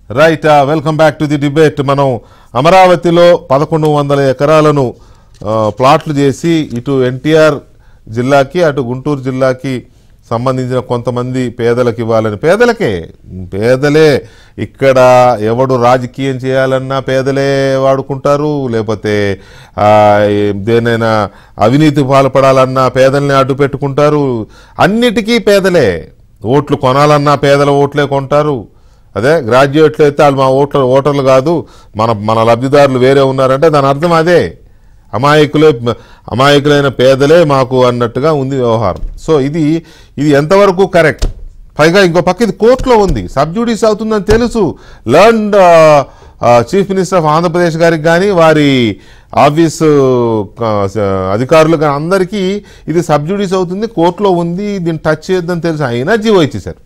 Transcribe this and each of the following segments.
Right welcome back to the debate మనం అమరావతిలో పదకొండు వందల ఎకరాలను ఆ, ప్లాట్లు చేసి ఇటు ఎన్టీఆర్ జిల్లాకి అటు గుంటూరు జిల్లాకి సంబంధించిన కొంతమంది పేదలకు ఇవ్వాలని పేదలకే పేదలే ఇక్కడ ఎవడు రాజకీయం చేయాలన్నా పేదలే వాడుకుంటారు లేకపోతే ఆ, ఏ- దేనైనా అవినీతి పాల్పడాలన్నా పేదల్ని అడ్డు పెట్టుకుంటారు అన్నిటికీ పేదలే ఓట్లు కొనాలన్నా పేదల ఓట్లే కొంటారు అదే గ్రాడ్యుయేట్లు అయితే వాళ్ళు మా ఓటర్ ఓటర్లు కాదు మన మన లబ్ధిదారులు వేరే ఉన్నారంటే దాని అర్థం అదే అమాయకులే అమాయకులైన పేదలే మాకు అన్నట్టుగా ఉంది వ్యవహారం సో ఇది ఇది ఎంతవరకు కరెక్ట్ పైగా ఇంకో పక్క ఇది కోర్టులో ఉంది సబ్జూడీస్ అవుతుందని తెలుసు learned chief minister of Andhra Pradesh గారికి కానీ వారి ఆఫీసు ఆ, అధికారులు కానీ అందరికీ ఇది సబ్జూడీస్ అవుతుంది కోర్టులో ఉంది దీన్ని టచ్ చేయొద్దని తెలుసు అయినా జీవో ఇచ్చేశారు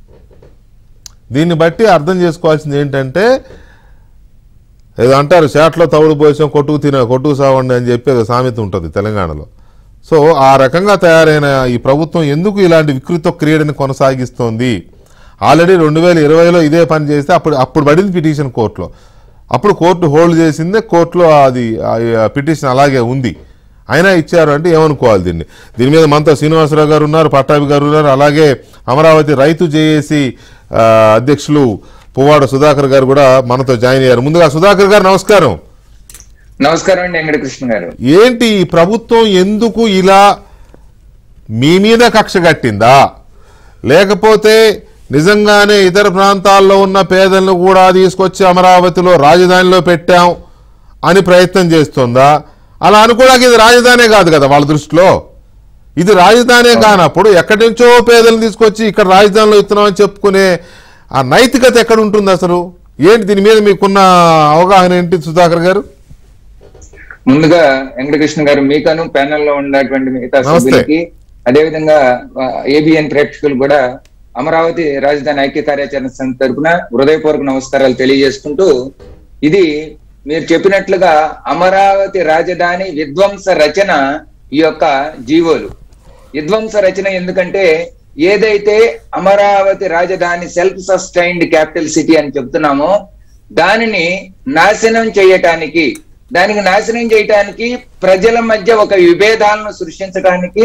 దీన్ని బట్టి అర్థం చేసుకోవాల్సింది ఏంటంటే ఏదో అంటారు చేట్లో తవుడు పోసాం కొట్టుకు తిన కొట్టుకు సావండి అని చెప్పి ఏదో సామెత ఉంటుంది తెలంగాణలో సో ఆ రకంగా తయారైన ఈ ప్రభుత్వం ఎందుకు ఇలాంటి వికృత క్రియడని కొనసాగిస్తోంది ఆల్రెడీ రెండు వేల ఇరవైలో ఇదే పని చేస్తే అప్పుడు అప్పుడు పడింది పిటిషన్ కోర్టులో అప్పుడు కోర్టు హోల్డ్ చేసిందే కోర్టులో అది ఆ పిటిషన్ అలాగే ఉంది అయినా ఇచ్చారు అంటే ఏమనుకోవాలి దీన్ని దీని మీద మనతో శ్రీనివాసరావు గారు ఉన్నారు పట్టాభి గారు ఉన్నారు అలాగే అమరావతి రైతు జేఏసీ ఆ, అధ్యక్షులు పువ్వాడ సుధాకర్ గారు కూడా మనతో జాయిన్ అయ్యారు ముందుగా సుధాకర్ గారు నమస్కారం నమస్కారం అండి వెంకటకృష్ణ గారు ఏంటి ఈ ప్రభుత్వం ఎందుకు ఇలా మీ మీద కక్ష కట్టిందా లేకపోతే నిజంగానే ఇతర ప్రాంతాల్లో ఉన్న పేదలను కూడా తీసుకొచ్చి అమరావతిలో రాజధానిలో పెట్టాం అని ప్రయత్నం చేస్తుందా అలా అనుకోవడానికి ఇది రాజధానే కాదు కదా వాళ్ళ దృష్టిలో ఇది రాజధానే కానప్పుడు ఎక్కడి నుంచో పేదలను తీసుకొచ్చి ఇక్కడ రాజధానిలో ఇస్తున్నామని చెప్పుకునే ఆ నైతికత ఎక్కడ ఉంటుంది అసలు ఏంటి దీని మీద మీకున్న అవగాహన ఏంటి సుధాకర్ గారు ముందుగా వెంకటకృష్ణ గారు మీకను ప్యానెల్ లో ఉన్నటువంటి మిగతా నమస్తే. సభ్యులకి అదేవిధంగా ఏబిఎన్ ప్రేక్షకులు కూడా అమరావతి రాజధాని ఐక్య కార్యాచరణ సమితి తరపున హృదయపూర్వక నమస్కారాలు తెలియజేసుకుంటూ ఇది మీరు చెప్పినట్లుగా అమరావతి రాజధాని విధ్వంస రచన ఈ యొక్క జీవోలు విధ్వంస రచన ఎందుకంటే ఏదైతే అమరావతి రాజధాని సెల్ఫ్ సస్టైన్డ్ క్యాపిటల్ సిటీ అని చెప్తున్నామో దానిని నాశనం చేయటానికి దానికి నాశనం చేయటానికి ప్రజల మధ్య ఒక విభేదాలను సృష్టించడానికి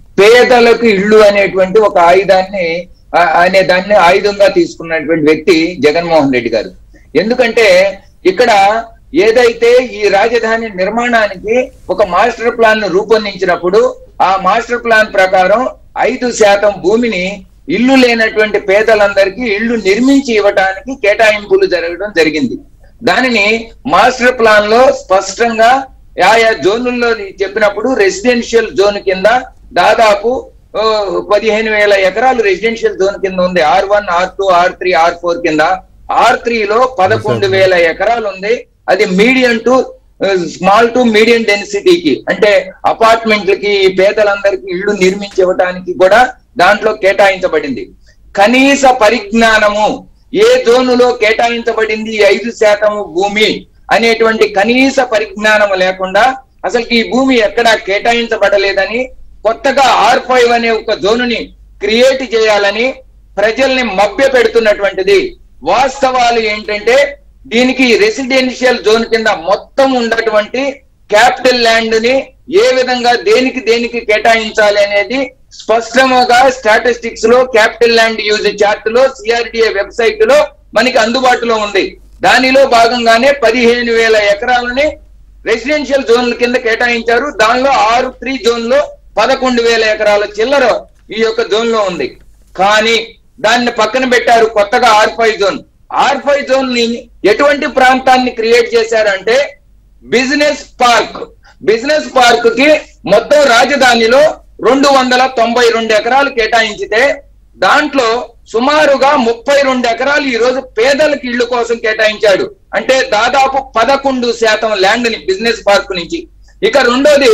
పేదలకు ఇళ్ళు అనేటువంటి ఒక ఆయుధాన్ని ఆ- అనే దాన్ని ఆయుధంగా తీసుకున్నటువంటి వ్యక్తి జగన్మోహన్ రెడ్డి గారు ఎందుకంటే ఇక్కడ ఏదైతే ఈ రాజధాని నిర్మాణానికి ఒక మాస్టర్ ప్లాన్ ను రూపొందించినప్పుడు ఆ మాస్టర్ ప్లాన్ ప్రకారం ఐదు శాతం భూమిని ఇల్లు లేనటువంటి పేదలందరికీ ఇల్లు నిర్మించి ఇవ్వటానికి కేటాయింపులు జరగడం జరిగింది దానిని మాస్టర్ ప్లాన్ లో స్పష్టంగా ఆయా జోనుల్లో చెప్పినప్పుడు రెసిడెన్షియల్ జోన్ కింద దాదాపు ఓ, పదిహేను వేల ఎకరాలు రెసిడెన్షియల్ జోన్ కింద ఉంది R one R two R three R four కింద ఆర్ త్రీ లో పదకొండు వేల ఎకరాలు ఉంది అది medium to small to medium డెన్సిటీకి అంటే అపార్ట్మెంట్లకి ఈ పేదలందరికీ ఇళ్లు నిర్మించి ఇవ్వడానికి కూడా దాంట్లో కేటాయించబడింది కనీస పరిజ్ఞానము ఏ జోనులో కేటాయించబడింది ఈ ఐదు శాతము భూమి అనేటువంటి కనీస పరిజ్ఞానం లేకుండా అసలు ఈ భూమి ఎక్కడా కేటాయించబడలేదని కొత్తగా ఆర్ ఫైవ్ అనే ఒక జోనుని క్రియేట్ చేయాలని ప్రజల్ని మభ్య పెడుతున్నటువంటిది వాస్తవాలు ఏంటంటే దీనికి రెసిడెన్షియల్ జోన్ కింద మొత్తం ఉన్నటువంటి క్యాపిటల్ ల్యాండ్ ని ఏ విధంగా దేనికి దేనికి కేటాయించాలి అనేది స్పష్టంగా స్టాటిస్టిక్స్ లో క్యాపిటల్ ల్యాండ్ యూజ్ చార్ట్ లో సిఆర్డిఏ వెబ్సైట్ లో మనకి అందుబాటులో ఉంది దానిలో భాగంగానే పదిహేను వేల ఎకరాలని రెసిడెన్షియల్ జోన్ల కింద కేటాయించారు దానిలో ఆరు త్రీ జోన్ లో పదకొండు వేల ఎకరాల చిల్లర ఈ యొక్క జోన్ లో ఉంది కానీ దాన్ని పక్కన పెట్టారు కొత్తగా R five zone R five zone ని ఎటువంటి ప్రాంతాన్ని క్రియేట్ చేశారంటే బిజినెస్ పార్క్ బిజినెస్ పార్క్ కి మొత్తం రాజధానిలో రెండు వందల తొంభై రెండు ఎకరాలు కేటాయించితే దాంట్లో సుమారుగా ముప్పై రెండు ఎకరాలు ఈ రోజు పేదలకు ఇళ్ల కోసం కేటాయించాడు అంటే దాదాపు పదకొండు శాతం ల్యాండ్ ని బిజినెస్ పార్క్ నుంచి ఇక రెండోది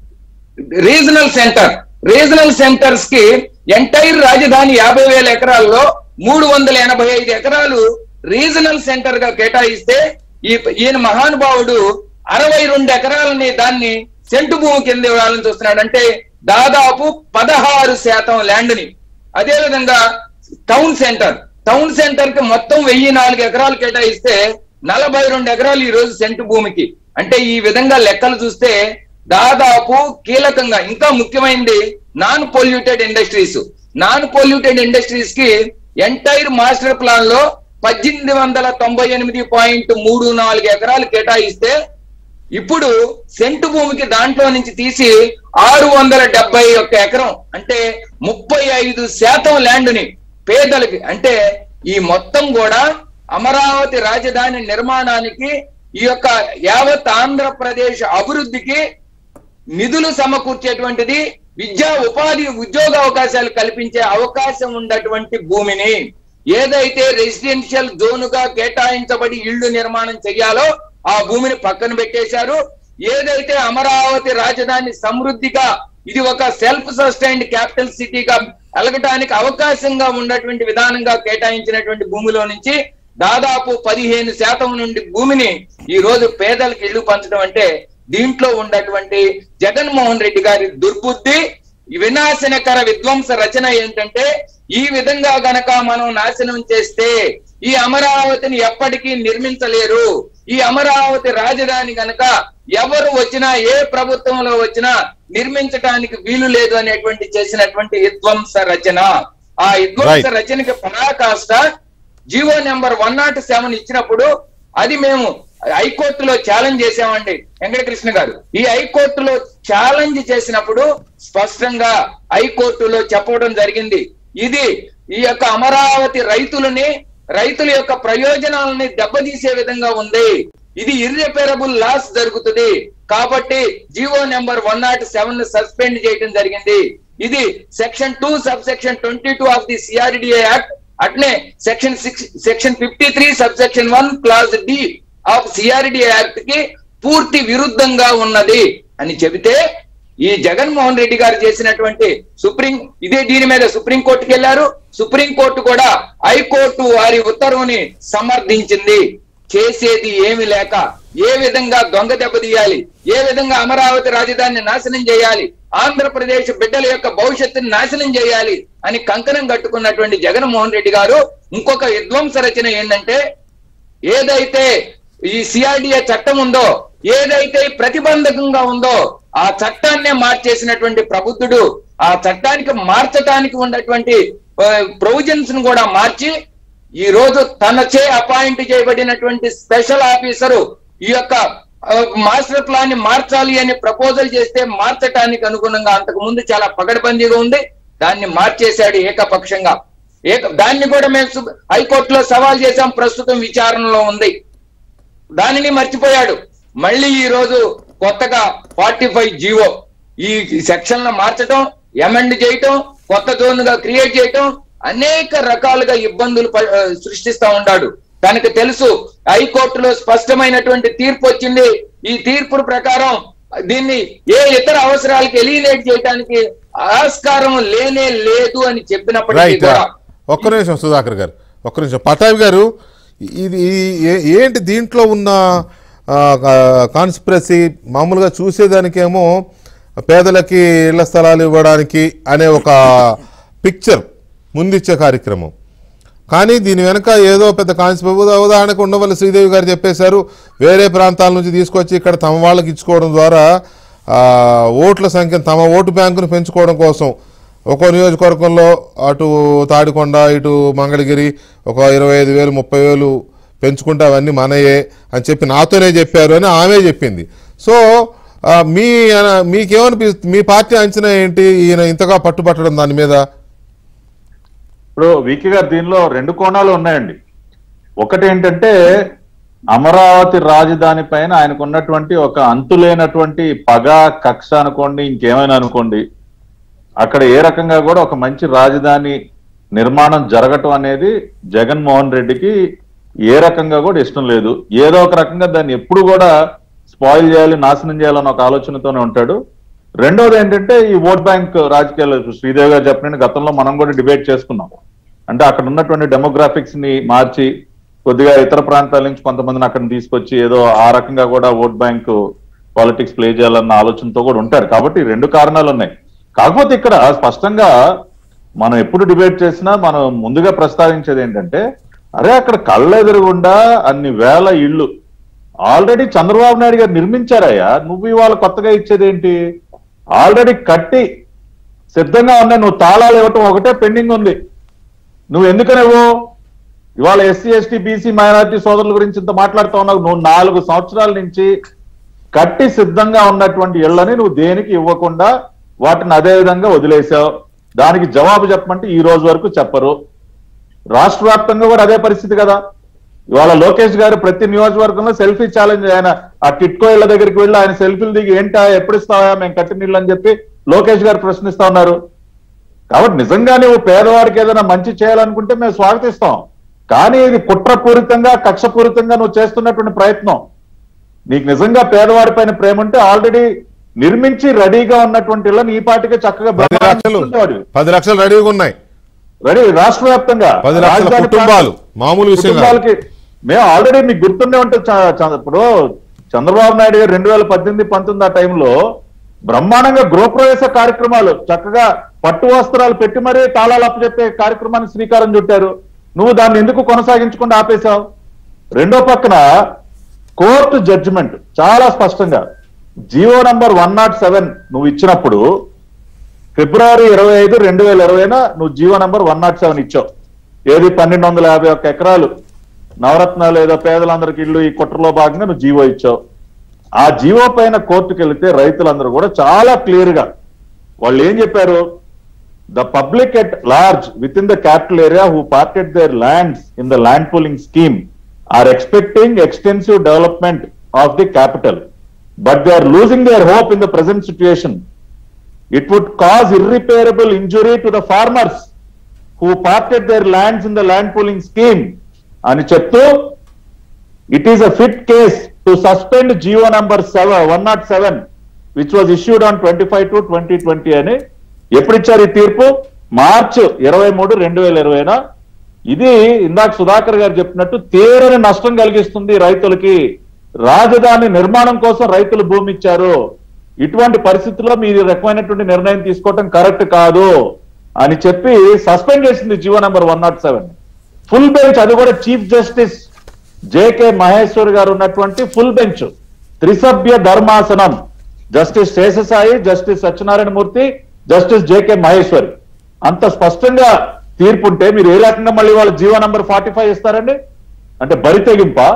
రీజనల్ సెంటర్ రీజనల్ సెంటర్స్ కి ఎంటైర్ రాజధాని యాభై వేల ఎకరాల్లో మూడు వందల ఎనభై ఐదు ఎకరాలు రీజనల్ సెంటర్ గా కేటాయిస్తే ఈ ఈయన మహానుభావుడు అరవై రెండు ఎకరాలని దాన్ని సెంటు భూమి కింద ఇవ్వాలని చూస్తున్నాడు అంటే దాదాపు పదహారు శాతం ల్యాండ్ ని అదే విధంగా టౌన్ సెంటర్ టౌన్ సెంటర్ కి మొత్తం వెయ్యి నాలుగు ఎకరాలు కేటాయిస్తే నలభై రెండు ఎకరాలు ఈ రోజు సెంటు భూమికి అంటే ఈ విధంగా లెక్కలు చూస్తే దాదాపు కీలకంగా ఇంకా ముఖ్యమైనది non polluted industries non polluted industries కి ఎంటైర్ మాస్టర్ ప్లాన్ లో పద్దెనిమిది వందల తొంభై ఎనిమిది పాయింట్ మూడు నాలుగు ఎకరాలు కేటాయిస్తే ఇప్పుడు సెంటు భూమికి దాంట్లో నుంచి తీసి ఆరు వందల డెబ్బై ఒక్క ఎకరం అంటే ముప్పై ఐదు శాతం ల్యాండ్ ని పేదలకి అంటే ఈ మొత్తం కూడా అమరావతి రాజధాని నిర్మాణానికి ఈ యొక్క యావత్ ఆంధ్రప్రదేశ్ అభివృద్ధికి నిధులు సమకూర్చేటువంటిది విద్యా ఉపాధి ఉద్యోగ అవకాశాలు కల్పించే అవకాశం ఉన్నటువంటి భూమిని ఏదైతే రెసిడెన్షియల్ జోన్ గా కేటాయించబడి ఇళ్లు నిర్మాణం చెయ్యాలో ఆ భూమిని పక్కన పెట్టేశారు ఏదైతే అమరావతి రాజధాని సమృద్ధిగా ఇది ఒక సెల్ఫ్ సస్టైన్డ్ క్యాపిటల్ సిటీగా ఎలగటానికి అవకాశంగా ఉన్నటువంటి విధానంగా కేటాయించినటువంటి భూమిలో నుంచి దాదాపు పదిహేను శాతం నుండి భూమిని ఈ రోజు పేదలకు ఇళ్లు పంచడం అంటే దీంట్లో ఉన్నటువంటి జగన్మోహన్ రెడ్డి గారి దుర్బుద్ధి ఈ వినాశనకర విధ్వంస రచన ఏంటంటే ఈ విధంగా గనక మనం నాశనం చేస్తే ఈ అమరావతిని ఎప్పటికీ నిర్మించలేరు ఈ అమరావతి రాజధాని గనక ఎవరు వచ్చినా ఏ ప్రభుత్వంలో వచ్చినా నిర్మించడానికి వీలు లేదు అనేటువంటి చేసినటువంటి విధ్వంస రచన ఆ విధ్వంస Right. రచనకి పరాకాష్ట GO number one nought seven ఇచ్చినప్పుడు అది మేము హైకోర్టులో ఛాలెంజ్ చేసామండి వెంకటకృష్ణ గారు ఈ హైకోర్టులో ఛాలెంజ్ చేసినప్పుడు స్పష్టంగా హైకోర్టులో చెప్పడం జరిగింది ఇది ఈ యొక్క అమరావతి రైతులని రైతుల యొక్క ప్రయోజనాలని దెబ్బతీసే విధంగా ఉంది ఇది ఇర్రిపేరబుల్ లాస్ జరుగుతుంది కాబట్టి GO number one nought seven suspend చేయడం జరిగింది ఇది section two sub section twenty two of the CRDA act అట్లే section six section fifty three sub section one clause D of CRDA act కి పూర్తి విరుద్ధంగా ఉన్నది అని చెబితే ఈ జగన్మోహన్ రెడ్డి గారు చేసినటువంటి సుప్రీం ఇదే దీని మీద సుప్రీం కోర్టుకి వెళ్లారు సుప్రీం కోర్టు కూడా హైకోర్టు వారి ఉత్తర్వుని సమర్థించింది చేసేది ఏమి లేక ఏ విధంగా దొంగ దెబ్బతీయాలి ఏ విధంగా అమరావతి రాజధానిని నాశనం చేయాలి ఆంధ్రప్రదేశ్ బిడ్డల యొక్క భవిష్యత్తుని నాశనం చేయాలి అని కంకణం కట్టుకున్నటువంటి జగన్మోహన్ రెడ్డి గారు ఇంకొక విధ్వంస రచన ఏంటంటే ఏదైతే ఈ సిఆర్డిఏ చట్టం ఉందో ఏదైతే ప్రతిబంధకంగా ఉందో ఆ చట్టాన్నే మార్చేసినటువంటి ప్రబుద్ధుడు ఆ చట్టానికి మార్చటానికి ఉన్నటువంటి ప్రొవిజన్స్ ను కూడా మార్చి ఈ రోజు తనచే అపాయింట్ చేయబడినటువంటి స్పెషల్ ఆఫీసరు ఈ యొక్క ఆ, మాస్టర్ ప్లాన్ ని మార్చాలి అని ప్రపోజల్ చేస్తే మార్చటానికి అనుగుణంగా అంతకు ముందు చాలా పగడబందీగా ఉంది దాన్ని మార్చేశాడు ఏకపక్షంగా ఏక దాన్ని కూడా మేము సు- హైకోర్టులో సవాల్ చేశాం ప్రస్తుతం విచారణలో ఉంది దానిని మర్చిపోయాడు మళ్ళీ ఈ రోజు కొత్తగా ఫార్టీ ఫైవ్ జీవో ఈ సెక్షన్ మార్చటం ఎమెండ్ చేయటం కొత్త జోన్ గా క్రియేట్ చేయటం అనేక రకాలుగా ఇబ్బందులు ప- ఆ, సృష్టిస్తా ఉంటాడు తనకు తెలుసు హైకోర్టులో స్పష్టమైనటువంటి తీర్పు వచ్చింది ఈ తీర్పు ప్రకారం దీన్ని ఏ ఇతర అవసరాలకు ఎలిమినేట్ చేయడానికి ఆస్కారం లేనే లేదు అని చెప్పినప్పటికీ రైట్ కూడా ఒక్క నిమిషం సుధాకర్ గారు ఒక్క నిమిషం పటాబ్ గారు ఇది ఈ- ఏ- ఏంటి దీంట్లో ఉన్న కాన్స్పిరసీ మామూలుగా చూసేదానికేమో పేదలకి ఇళ్ల స్థలాలు ఇవ్వడానికి అనే ఒక పిక్చర్ ముందిచ్చే కార్యక్రమం కానీ దీని వెనక ఏదో పెద్ద కాన్స్పిరసీ ఉదాహరణకు ఉండవల్లి శ్రీదేవి గారు చెప్పేశారు వేరే ప్రాంతాల నుంచి తీసుకొచ్చి ఇక్కడ తమ వాళ్ళకి ఇచ్చుకోవడం ద్వారా ఆ, ఓట్ల సంఖ్యను తమ ఓటు బ్యాంకును పెంచుకోవడం కోసం ఒక్కో నియోజకవర్గంలో అటు తాడికొండ ఇటు మంగళగిరి ఒక ఇరవై ఐదు వేలు ముప్పై వేలు పెంచుకుంటే అవన్నీ మనయే అని చెప్పి నాతోనే చెప్పారు అని ఆమె చెప్పింది సో ఆ, మీ మీకేమనిపిస్తుంది మీ పార్టీ అంచనా ఏంటి ఈయన ఇంతగా పట్టుబట్టడం దాని మీద ఇప్పుడు వికి గారు దీనిలో రెండు కోణాలు ఉన్నాయండి ఒకటి ఏంటంటే అమరావతి రాజధాని పైన ఆయనకు ఉన్నటువంటి ఒక అంతులేనటువంటి పగ కక్ష అనుకోండి ఇంకేమైనా అనుకోండి అక్కడ ఏ రకంగా కూడా ఒక మంచి రాజధాని నిర్మాణం జరగటం అనేది జగన్మోహన్ రెడ్డికి ఏ రకంగా కూడా ఇష్టం లేదు ఏదో ఒక రకంగా దాన్ని ఎప్పుడు కూడా స్పాయిల్ చేయాలి నాశనం చేయాలని ఒక ఆలోచనతోనే ఉంటాడు రెండోది ఏంటంటే ఈ ఓట్ బ్యాంక్ రాజకీయాలు ఇప్పుడు శ్రీదేవి గారు చెప్పినట్టు గతంలో మనం కూడా డిబేట్ చేసుకున్నాం అంటే అక్కడ ఉన్నటువంటి డెమోగ్రాఫిక్స్ ని మార్చి కొద్దిగా ఇతర ప్రాంతాల నుంచి కొంతమందిని అక్కడ తీసుకొచ్చి ఏదో ఆ రకంగా కూడా ఓట్ బ్యాంక్ పాలిటిక్స్ ప్లే చేయాలన్న ఆలోచనతో కూడా ఉంటారు కాబట్టి ఈ రెండు కారణాలు ఉన్నాయి కాకపోతే ఇక్కడ స్పష్టంగా మనం ఎప్పుడు డిబేట్ చేసినా మనం ముందుగా ప్రస్తావించేది ఏంటంటే అరే అక్కడ కళ్ళ ఎదురుగుండా అన్ని వేల ఇళ్ళు ఆల్రెడీ చంద్రబాబు నాయుడు గారు నిర్మించారయ్యా నువ్వు ఇవాళ కొత్తగా ఇచ్చేది ఏంటి ఆల్రెడీ కట్టి సిద్ధంగా ఉన్నాయి నువ్వు తాళాలు ఇవ్వటం ఒకటే పెండింగ్ ఉంది నువ్వు ఎందుకనేవో ఇవాళ ఎస్సీ ఎస్టీ బీసీ మైనారిటీ సోదరుల గురించి ఇంత మాట్లాడుతూ ఉన్నావు నువ్వు నాలుగు సంవత్సరాల నుంచి కట్టి సిద్ధంగా ఉన్నటువంటి ఇళ్లని నువ్వు దేనికి ఇవ్వకుండా వాటిని అదే విధంగా వదిలేసావు దానికి జవాబు చెప్పమంటే ఈ రోజు వరకు చెప్పరు రాష్ట్ర వ్యాప్తంగా కూడా అదే పరిస్థితి కదా ఇవాళ లోకేష్ గారు ప్రతి నియోజకవర్గంలో సెల్ఫీ ఛాలెంజ్ ఆయన ఆ టిట్కో ఇళ్ల దగ్గరికి వెళ్ళి ఆయన సెల్ఫీలు దిగి ఏంటా ఎప్పుడు ఇస్తావా మేము కట్టిన నీళ్ళు అని చెప్పి లోకేష్ గారు ప్రశ్నిస్తా ఉన్నారు కాబట్టి నిజంగా నువ్వు పేదవాడికి ఏదైనా మంచి చేయాలనుకుంటే మేము స్వాగతిస్తాం కానీ ఇది కుట్రపూరితంగా కక్షపూరితంగా నువ్వు చేస్తున్నటువంటి ప్రయత్నం నీకు నిజంగా పేదవాడి పైన ప్రేమ ఉంటే ఆల్రెడీ నిర్మించి రెడీగా ఉన్నటువంటి ఇళ్ళని ఈ పాటికే చక్కగా పది లక్షలు బ్రహ్మాండంగా పది లక్షలు రెడీగా ఉన్నాయి రెడీ రాష్ట్ర వ్యాప్తంగా పది లక్షల రాజధాని కుటుంబాలు ప్రాంతం- మామూలు విషయం కాదు. కుటుంబాలకి మేము ఆల్రెడీ మీకు గుర్తుండే ఉంటుంది చ- చ- ఇప్పుడు చంద్రబాబు నాయుడు గారు రెండు వేల పద్దెనిమిది పంతొమ్మిది ఆ టైంలో బ్రహ్మాండంగా గృహప్రవేశ కార్యక్రమాలు చక్కగా పట్టు వస్త్రాలు పెట్టి మరీ తాళాలు అప్పచెప్పే కార్యక్రమాన్ని శ్రీకారం చుట్టారు నువ్వు దాన్ని ఎందుకు కొనసాగించకుండా ఆపేశావు రెండో పక్కన కోర్టు జడ్జిమెంట్ చాలా స్పష్టంగా GO number one nought seven నువ్వు ఇచ్చినప్పుడు ఫిబ్రవరి ఇరవై ఐదు రెండు వేల ఇరవైన నువ్వు GO number one nought seven ఇచ్చావు ఏది పన్నెండు వందల యాభై ఒక్క ఎకరాలు నవరత్నాలు ఏదో పేదలందరికి ఇల్లు ఈ కుట్రలో భాగంగా నువ్వు జీవో ఇచ్చావు ఆ జీవో పైన కోర్టుకు వెళితే రైతులందరూ కూడా చాలా క్లియర్ గా వాళ్ళు ఏం చెప్పారు the public at large with in the capital area who parted their lands in the land pooling scheme are expecting extensive development of the capital but they are losing their hope in the present situation it would cause irreparable injury to the farmers who parted their lands in the land pooling scheme అని చెప్తూ it is a fit case to suspend GO number seven one nought seven which was issued on twenty five two twenty twenty అని ఎప్పుడు ఇచ్చారు ఈ తీర్పు March ఇరవై మూడు రెండు వేల ఇరవైనా ఇది ఇందాక సుధాకర్ గారు చెప్పినట్టు తీరని నష్టం కలిగిస్తుంది రైతులకి రాజధాని నిర్మాణం కోసం రైతులు భూమి ఇచ్చారు ఇటువంటి పరిస్థితుల్లో మీరు ఈ రకమైనటువంటి నిర్ణయం తీసుకోవటం కరెక్ట్ కాదు అని చెప్పి సస్పెండ్ చేసింది GO number one nought seven full bench అది కూడా చీఫ్ జస్టిస్ జేకే మహేశ్వర్ గారు ఉన్నటువంటి ఫుల్ బెంచ్ త్రిసభ్య ధర్మాసనం justice Seshasai justice Satyanarayana Murthy justice JK Maheshwari అంత స్పష్టంగా తీర్పు ఉంటే మీరు ఏ రకంగా మళ్ళీ వాళ్ళ జీవో నంబర్ ఫార్టీ ఫైవ్ ఇస్తారండి అంటే బరి తెగింపా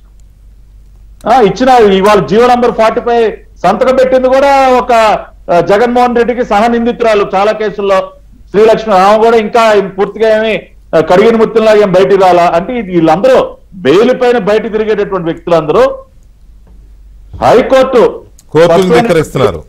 ఆ, ఇచ్చిన ఇవాళ జీవో నంబర్ ఫార్టీ ఫైవ్ సంతకం పెట్టింది కూడా ఒక ఆ, జగన్మోహన్ రెడ్డికి సహ నిందితురాలు చాలా కేసుల్లో శ్రీలక్ష్మి ఆమె కూడా ఇంకా పూర్తిగా ఏమి ఆ, కడిగిన ముత్యంలాగా ఏం బయటికి రాలా అంటే ఇది వీళ్ళందరూ బెయిల్ పైన బయట తిరిగేటటువంటి వ్యక్తులందరూ హైకోర్టు కోర్టును ధిక్కరిస్తున్నారు.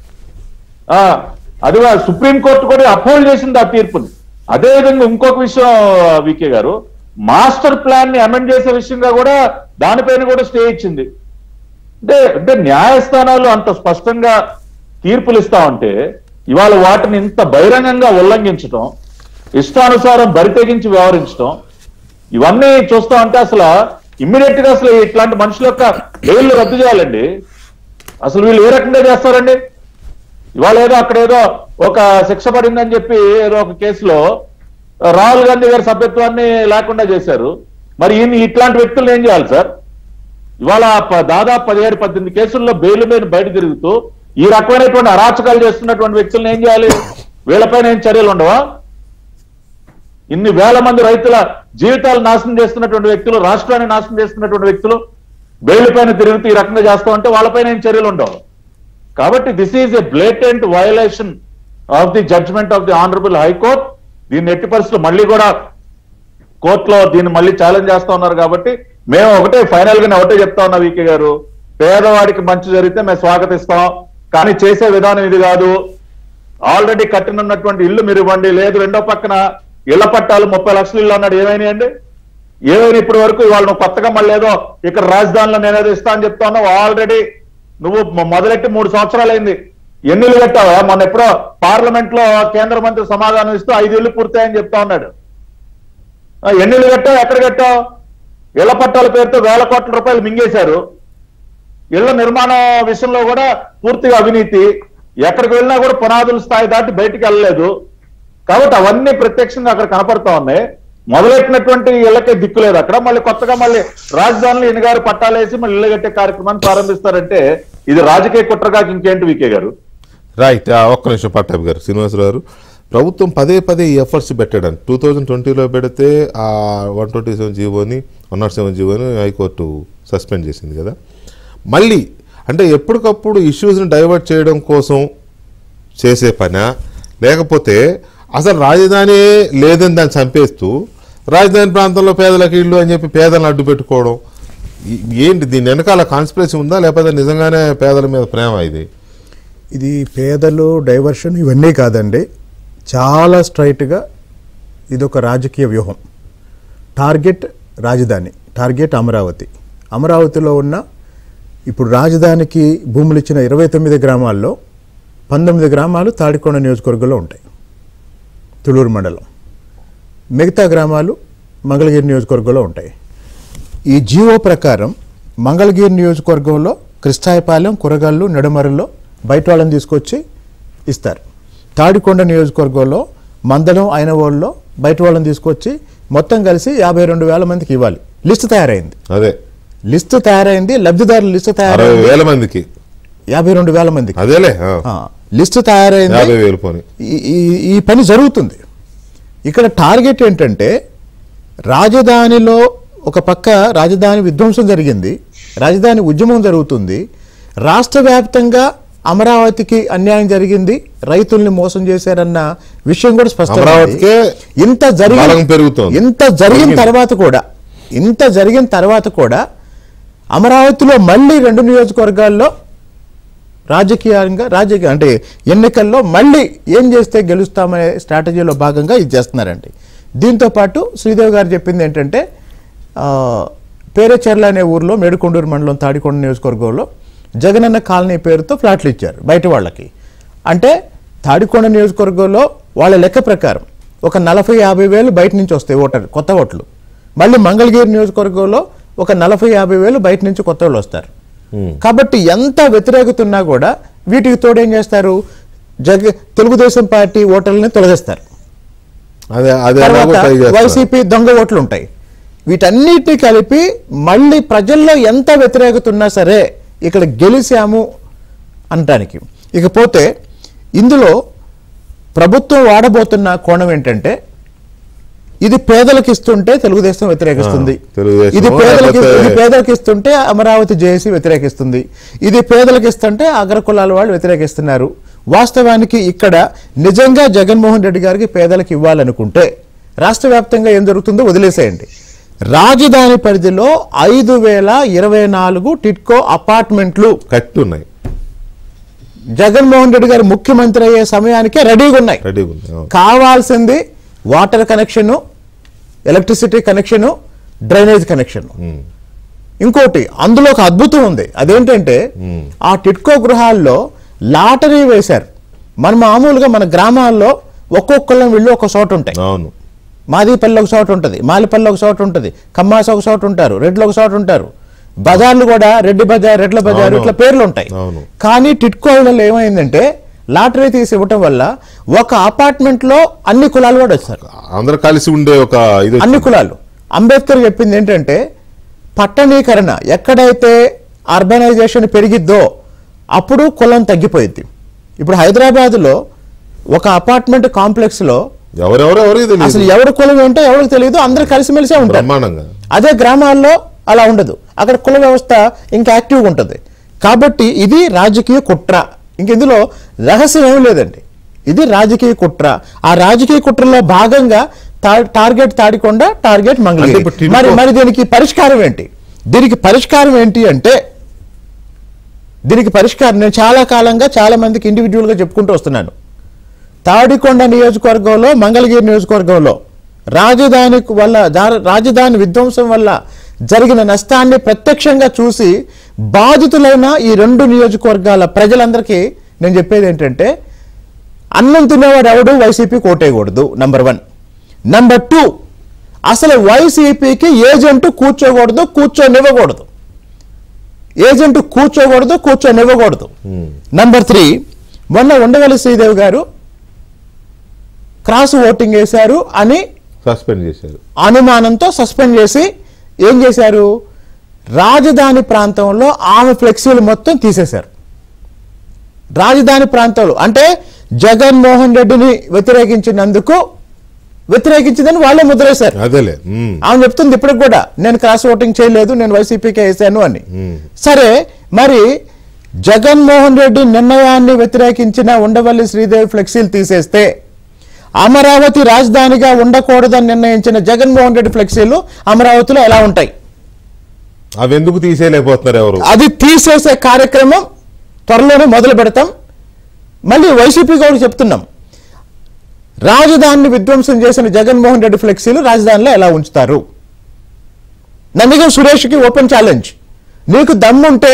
ఆ, అది వా- సుప్రీం కోర్టు కూడా అపోల్ చేసింది ఆ తీర్పుని అదే విధంగా ఇంకొక విషయం వికే గారు మాస్టర్ ప్లాన్ ని అమెండ్ చేసే విషయంగా కూడా దానిపైన కూడా స్టే ఇచ్చింది అంటే అంటే న్యాయస్థానాలు అంత స్పష్టంగా తీర్పులు ఇస్తా ఉంటే ఇవాళ వాటిని ఇంత బహిరంగంగా ఉల్లంఘించడం ఇష్టానుసారం బరితెగించి వ్యవహరించడం ఇవన్నీ చూస్తా ఉంటే అసలు ఇమ్మీడియట్ గా అసలు ఇట్లాంటి మనుషుల యొక్క బెయిల్ రద్దు చేయాలండి అసలు వీళ్ళు ఏ రకంగా చేస్తారండి ఇవాళ ఏదో అక్కడ ఏదో ఒక శిక్ష పడిందని చెప్పి ఏదో ఒక కేసులో రాహుల్ గాంధీ గారి సభ్యత్వాన్ని లేకుండా చేశారు మరి ఈయన ఇట్లాంటి వ్యక్తులు ఏం చేయాలి సార్ ఇవాళ ప- దాదాపు పదిహేడు పద్దెనిమిది కేసుల్లో బెయిల్ మీద బయట తిరుగుతూ ఈ రకమైనటువంటి అరాచకాలు చేస్తున్నటువంటి వ్యక్తులను ఏం చేయాలి వీళ్ళపైన ఏం చర్యలు ఉండవా ఇన్ని వేల మంది రైతుల జీవితాలు నాశనం చేస్తున్నటువంటి వ్యక్తులు రాష్ట్రాన్ని నాశనం చేస్తున్నటువంటి వ్యక్తులు బెయిల్ పైన తిరుగుతూ ఈ రకంగా చేస్తా ఉంటే వాళ్ళపైన ఏం చర్యలు ఉండవు కాబట్టి this is a blatant violation of the judgment of the honourable high court దీన్ని ఎట్టి పరిస్థితులు మళ్ళీ కూడా కోర్టులో దీన్ని మళ్ళీ ఛాలెంజ్ చేస్తా ఉన్నారు కాబట్టి మేము ఒకటే ఫైనల్ గానే ఒకటే చెప్తా ఉన్నా వీకే గారు పేదవాడికి మంచి జరిగితే మేము స్వాగతిస్తాం కానీ చేసే విధానం ఇది కాదు ఆల్రెడీ కట్టినున్నటువంటి ఇల్లు మీరు ఇవ్వండి లేదు రెండో పక్కన ఇళ్ల పట్టాలు ముప్పై లక్షలు ఇల్లు అన్నాడు ఏమైనాయండి ఏమైనా ఇప్పటి వరకు ఇవాళ నువ్వు కొత్తగా మళ్ళీ ఏదో ఇక్కడ రాజధానిలో నేనేదో ఇస్తా అని చెప్తా ఉన్నావు ఆల్రెడీ నువ్వు మొ- మొదలెట్టి మూడు సంవత్సరాలు అయింది ఎన్ని ఇల్లు కట్టావా మొన్న ఎప్పుడో పార్లమెంట్ లో కేంద్ర మంత్రి సమాధానం ఇస్తూ ఐదు ఇల్లు పూర్తయ్యని చెప్తా ఉన్నాడు ఆ, ఎన్ని ఇల్లు కట్టావు ఎక్కడ కట్టావు ఇళ్ల పట్టాల పేరుతో వేల కోట్ల రూపాయలు మింగేశారు ఇళ్ల నిర్మాణం విషయంలో కూడా పూర్తిగా అవినీతి ఎక్కడికి వెళ్ళినా కూడా పునాదుల స్థాయి దాటి బయటికి వెళ్ళలేదు కాబట్టి అవన్నీ ప్రత్యక్షంగా అక్కడ కనపడతా ఉన్నాయి మొదలెట్టినటువంటి ఇళ్ళకే దిక్కు లేదు అక్కడ మళ్ళీ కొత్తగా మళ్ళీ రాజధానిలో ఈయన గారు పట్టాలేసి మళ్ళీ ఇళ్ళ కట్టే కార్యక్రమాన్ని ప్రారంభిస్తారంటే ఇది రాజకీయ కుట్రగా ఇంకేంటి వికే గారు రైట్ ఆ, ఒక్క నిమిషం పట్టాభి గారు శ్రీనివాసరావు గారు ప్రభుత్వం పదే పదే ఈ ఎఫర్ట్స్ పెట్టాడు టూ థౌజండ్ ట్వంటీలో పెడితే ఆ వన్ ట్వంటీ సెవెన్ జీవోని వన్ నాట్ సెవెన్ జీవోని హైకోర్టు సస్పెండ్ చేసింది కదా మళ్ళీ అంటే ఎప్పటికప్పుడు ఇష్యూస్ని డైవర్ట్ చేయడం కోసం చేసే పనా లేకపోతే అసలు రాజధాని లేదని దాన్ని చంపేస్తూ రాజధాని ప్రాంతంలో పేదలకు ఇల్లు అని చెప్పి పేదలను అడ్డు పెట్టుకోవడం ఈ- ఏంటి దీని వెనకాల కాన్స్పిరసీ ఉందా లేకపోతే నిజంగానే పేదల మీద ప్రేమ ఇది ఇది పేదలు డైవర్షన్ ఇవన్నీ కాదండి చాలా స్ట్రైట్గా ఇది ఒక రాజకీయ వ్యూహం టార్గెట్ రాజధాని టార్గెట్ అమరావతి అమరావతిలో ఉన్న ఇప్పుడు రాజధానికి భూములు ఇచ్చిన ఇరవై తొమ్మిది గ్రామాల్లో పంతొమ్మిది గ్రామాలు తాడికొండ నియోజకవర్గంలో ఉంటాయి తుళూరు మండలం మిగతా గ్రామాలు మంగళగిరి నియోజకవర్గంలో ఉంటాయి ఈ జీవో ప్రకారం మంగళగిరి నియోజకవర్గంలో కృష్ణాయపాలెం కురగాళ్ళు నెడమరులో బయట వాళ్ళని తీసుకొచ్చి ఇస్తారు తాడికొండ నియోజకవర్గంలో మందడం అయినవాళ్ళలో బయట వాళ్ళని తీసుకొచ్చి మొత్తం కలిసి యాభై రెండు వేల మందికి ఇవ్వాలి లిస్టు తయారైంది అదే లిస్టు తయారైంది లబ్ధిదారుల లిస్టు అరవై తయారైంది వేల మందికి యాభై రెండు వేల మందికి అదేలే ఆ. ఆ, లిస్టు తయారైంది యాభై వేలు పోని ఈ- ఈ- ఈ పని జరుగుతుంది ఇక్కడ టార్గెట్ ఏంటంటే రాజధానిలో ఒక పక్క రాజధాని విధ్వంసం జరిగింది రాజధాని ఉద్యమం జరుగుతుంది రాష్ట్ర వ్యాప్తంగా అమరావతికి అన్యాయం జరిగింది రైతుల్ని మోసం చేశారన్న విషయం కూడా స్పష్టం అమరావతికే ఇంత జరిగిన బలం పెరుగుతోంది. ఇంత జరిగిన పెరిగింది. తర్వాత కూడా ఇంత జరిగిన తర్వాత కూడా అమరావతిలో మళ్ళీ రెండు నియోజకవర్గాల్లో రాజకీయంగా రాజకీయ అంటే ఎన్నికల్లో మళ్ళీ ఏం చేస్తే గెలుస్తామనే స్ట్రాటజీలో భాగంగా ఇది చేస్తున్నారండి దీంతో పాటు శ్రీదేవి గారు చెప్పింది ఏంటంటే ఆ, పేరేచెర్ల అనే ఊర్లో మేడుకొండూరు మండలం తాడికొండ నియోజకవర్గంలో జగనన్న కాలనీ పేరుతో ఫ్లాట్లు ఇచ్చారు బయట వాళ్ళకి అంటే తాడికొండ నియోజకవర్గంలో వాళ్ళ లెక్క ప్రకారం ఒక నలభై యాభై వేలు బయట నుంచి వస్తాయి ఓటర్ కొత్త ఓట్లు మళ్ళీ మంగళగిరి నియోజకవర్గంలో ఒక నలభై యాభై వేలు బయట నుంచి కొత్త వాళ్ళు వస్తారు కాబట్టి ఎంత వ్యతిరేకత ఉన్నా కూడా వీటికి తోడు ఏం చేస్తారు జగ తెలుగుదేశం పార్టీ ఓటర్లని తొలగిస్తారు అదే అదే ఎలాగో తర్వాత ట్రై చేస్తున్నారు. వైసీపీ దొంగ ఓట్లు ఉంటాయి వీటన్నిటిని కలిపి మళ్ళీ ప్రజల్లో ఎంత వ్యతిరేకత ఉన్నా సరే ఇక్కడ గెలిచాము అనటానికి ఇకపోతే ఇందులో ప్రభుత్వం వాడబోతున్న కోణం ఏంటంటే ఇది పేదలకు ఇస్తుంటే తెలుగుదేశం వ్యతిరేకిస్తుంది ఆ, తెలుగుదేశం ఇది పేదలకు లేకపోతే- ఇది పేదలకు ఇస్తుంటే అమరావతి జేఏసీ వ్యతిరేకిస్తుంది ఇది పేదలకు ఇస్తుంటే అగ్రకులాల వాళ్ళు వ్యతిరేకిస్తున్నారు వాస్తవానికి ఇక్కడ నిజంగా జగన్మోహన్ రెడ్డి గారికి పేదలకు ఇవ్వాలనుకుంటే రాష్ట్ర వ్యాప్తంగా ఏం జరుగుతుందో వదిలేసేయండి రాజధాని పరిధిలో ఐదు వేల ఇరవై నాలుగు టిట్కో అపార్ట్మెంట్లు కట్టున్నాయి జగన్మోహన్ రెడ్డి గారు ముఖ్యమంత్రి అయ్యే సమయానికే రెడీగా ఉన్నాయి రెడీగా ఉంది అవును. కావాల్సింది water connection electricity connection drainage connection ఉమ్. ఇంకోటి అందులో ఒక అద్భుతం ఉంది అదేంటంటే ఆ టిట్కో గృహాల్లో లాటరీ వేశారు మన మామూలుగా మన గ్రామాల్లో ఒక్కొక్కళ్ళం వీళ్ళు ఒక చోట ఉంటాయి అవును మాదిపల్లి ఒక చోట ఉంటుంది మాలిపల్లి ఒక చోట ఉంటుంది కమ్మాస ఒక చోట ఉంటారు రెడ్లు ఒక చోట ఉంటారు బజార్లు కూడా రెడ్డి బజార్ రెడ్ల బజార్ అవును. ఇట్లా పేర్లు ఉంటాయి అవును. కానీ టిట్కోలలో ఏమైందంటే లాటరీ తీసి ఇవ్వటం వల్ల ఒక అపార్ట్మెంట్ లో అన్ని కులాలు కూడా వచ్చారు అందరూ కలిసి ఉండే ఒక ఇది అన్ని వచ్చింది. కులాలు అంబేద్కర్ చెప్పింది ఏంటంటే పట్టణీకరణ ఎక్కడైతే అర్బనైజేషన్ పెరిగిద్దో అప్పుడు కులం తగ్గిపోయింది ఇప్పుడు హైదరాబాద్లో ఒక అపార్ట్మెంట్ కాంప్లెక్స్ లో ఎవరెవరో ఎవరికి అసలు తెలియదు ఎవరి కులం ఏంటో ఎవరికి తెలియదు అందరూ కలిసిమెలిసే ఉంటారు బ్రహ్మాండంగా అదే గ్రామాల్లో అలా ఉండదు అక్కడ కుల వ్యవస్థ ఇంకా యాక్టివ్గా ఉంటుంది కాబట్టి ఇది రాజకీయ కుట్ర ఇంక ఇందులో రహస్యం ఏమీ లేదండి ఇది రాజకీయ కుట్ర ఆ రాజకీయ కుట్రలో భాగంగా తా- టార్గెట్ తాడికొండ టార్గెట్ అంటే మంగళగిరి ఇప్పుడు టిడ్కో- మరి మరి దీనికి పరిష్కారం ఏంటి దీనికి పరిష్కారం ఏంటి అంటే దీనికి పరిష్కారం నేను చాలా కాలంగా చాలా మందికి ఇండివిజువల్గా చెప్పుకుంటూ వస్తున్నాను తాడికొండ నియోజకవర్గంలో మంగళగిరి నియోజకవర్గంలో రాజధాని వల్ల దా- రాజధాని విధ్వంసం వల్ల జరిగిన నష్టాన్ని ప్రత్యక్షంగా చూసి బాధితులైన ఈ రెండు నియోజకవర్గాల ప్రజలందరికీ నేను చెప్పేది ఏంటంటే అన్నం తినేవాడు ఎవడు వైసీపీ కోటేయకూడదు నంబర్ వన్ నంబర్ టూ అసలు వైసీపీకి ఏజెంట్ కూర్చోకూడదు కూర్చోనివ్వకూడదు ఏజెంట్ కూర్చోకూడదు కూర్చోనివ్వకూడదు నంబర్ త్రీ మొన్న ఉండవల్లి శ్రీదేవి గారు క్రాస్ ఓటింగ్ వేశారు అని సస్పెండ్ చేశారు అనుమానంతో సస్పెండ్ చేసి ఏం చేశారు రాజధాని ప్రాంతంలో ఆమె ఫ్లెక్సీలు మొత్తం తీసేశారు రాజధాని ప్రాంతంలో అంటే జగన్మోహన్ రెడ్డిని వ్యతిరేకించినందుకు వ్యతిరేకించిందని వాళ్ళే ముద్రేశారు అదేలే ఉమ్, ఆమె చెప్తుంది ఇప్పటికి కూడా నేను క్రాస్ ఓటింగ్ చేయలేదు నేను వైసీపీకే వేసాను అని ఉమ్. సరే మరి జగన్మోహన్ రెడ్డి నిర్ణయాన్ని వ్యతిరేకించిన ఉండవల్లి శ్రీదేవి ఫ్లెక్సీలు తీసేస్తే అమరావతి రాజధానిగా ఉండకూడదని నిర్ణయించిన జగన్మోహన్ రెడ్డి ఫ్లెక్సీలు అమరావతిలో ఎలా ఉంటాయి అవి ఎందుకు తీసేయలేకపోతున్నారు ఎవరు అది తీసేసే కార్యక్రమం త్వరలోనే మొదలు పెడతాం మళ్ళీ వైసీపీ కూడా చెప్తున్నాం రాజధానిని విధ్వంసం చేసిన జగన్మోహన్ రెడ్డి ఫ్లెక్సీలు రాజధానిలో ఎలా ఉంచుతారు నందిగం సురేష్కి ఓపెన్ ఛాలెంజ్ నీకు దమ్ముంటే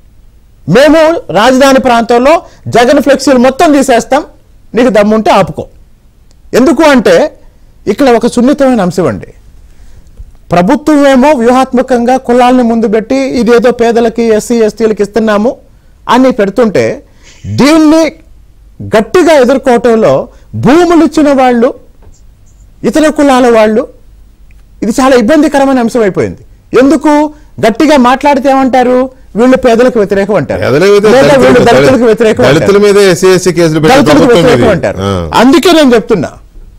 మేము రాజధాని ప్రాంతంలో జగన్ ఫ్లెక్సీలు మొత్తం తీసేస్తాం నీకు దమ్ముంటే ఆపుకో ఎందుకు అంటే ఇక్కడ ఒక సున్నితమైన అంశం అండి ప్రభుత్వం ఏమో వ్యూహాత్మకంగా కులాలను ముందు పెట్టి ఇదేదో పేదలకి ఎస్సీ ఎస్టీలకి ఇస్తున్నాము అని పెడుతుంటే దీన్ని గట్టిగా ఎదుర్కోవటంలో భూములు ఇచ్చిన వాళ్ళు ఇతర కులాల వాళ్ళు ఇది చాలా ఇబ్బందికరమైన అంశం అయిపోయింది ఎందుకు గట్టిగా మాట్లాడితే ఏమంటారు వీళ్ళు పేదలకు వ్యతిరేకం అంటారు ఎదలైతే లేదా వీళ్ళు దళితులకు వ్యతిరేకం దళితుల అంటారు. మీద ఎస్సీ ఎస్సీ కేసులు పెట్టే దళితులకు ప్రభుత్వం వ్యతిరేకం ఇది. అంటారు ఆ. అందుకే నేను చెప్తున్నా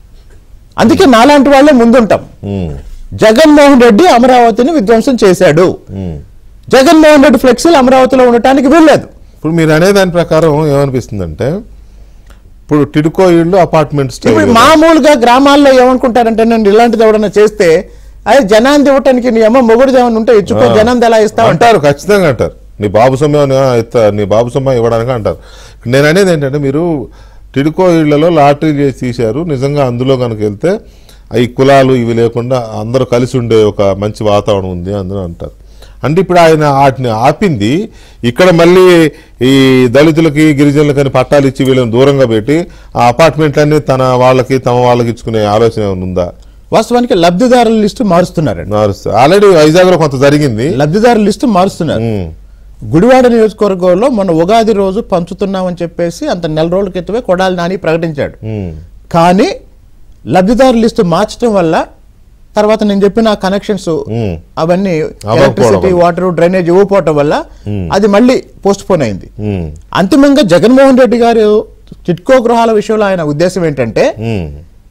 అందుకే నాలాంటి వాళ్ళే ముందుంటాం ఉమ్, జగన్మోహన్ రెడ్డి అమరావతిని విధ్వంసం చేశాడు ఉమ్. జగన్మోహన్ రెడ్డి ఫ్లెక్సీలు అమరావతిలో ఉండటానికి వీల్లేదు ఇప్పుడు మీరు అనే దాని ప్రకారం ఏమనిపిస్తుందంటే ఇప్పుడు టిడ్కో ఇళ్ళు అపార్ట్మెంట్ స్టైల్ ఇప్పుడు మామూలుగా గ్రామాల్లో ఏమనుకుంటారంటే నేను ఇలాంటిది ఎవడన్నా చేస్తే అదే జనాన్ని ఇవ్వటానికి నీ అమ్మ మొగుడు ఏమన్నా ఉంటే ఇచ్చుకో జనాన్ని ఎలా ఇస్తావు అంటారు అంటారు ఖచ్చితంగా అంటారు నీ బాబు సొమ్మ ఇస్తా నీ బాబు సొమ్మ ఇవ్వడానికి అంటారు నేను అనేది ఏంటంటే మీరు టిడ్కో ఇళ్లలో లాటరీ చేసి తీశారు నిజంగా అందులో కనుక వెళ్తే ఈ కులాలు ఇవి లేకుండా అందరూ కలిసి ఉండే ఒక మంచి వాతావరణం ఉంది అందులో అంటారు అంటే ఇప్పుడు ఆయన వాటిని ఆపింది ఇక్కడ మళ్ళీ ఈ దళితులకి గిరిజనులకి అని పట్టాలు ఇచ్చి వీళ్ళని దూరంగా పెట్టి ఆ అపార్ట్మెంట్లన్నీ తన వాళ్ళకి తమ వాళ్ళకి ఇచ్చుకునే ఆలోచన ఏమైనా ఉందా వాస్తవానికి లబ్ధిదారుల లిస్టు మారుస్తున్నారండి మారుస్తా ఆల్రెడీ వైజాగ్లో కొంత జరిగింది లబ్ధిదారుల లిస్టు మారుస్తున్నారు ఉమ్, గుడివాడ నియోజకవర్గంలో మొన్న ఉగాది రోజు పంచుతున్నామని చెప్పేసి అంత నెల రోజుల క్రితమే కొడాలి నాని ప్రకటించాడు ఉమ్, కానీ లబ్ధిదారు లిస్టు మార్చడం వల్ల తర్వాత నేను చెప్పిన కనెక్షన్స్ ఉమ్. అవన్నీ అవ్వకపోవడం ఎలక్ట్రిసిటీ వల్ల. వాటర్ డ్రైనేజ్ ఇవ్వకపోవటం వల్ల అది మళ్ళీ పోస్ట్ పోన్ అయింది ఉమ్, అంతిమంగా జగన్మోహన్ రెడ్డి గారు చిట్కో గృహాల విషయంలో ఆయన ఉద్దేశం ఏంటంటే ఉమ్.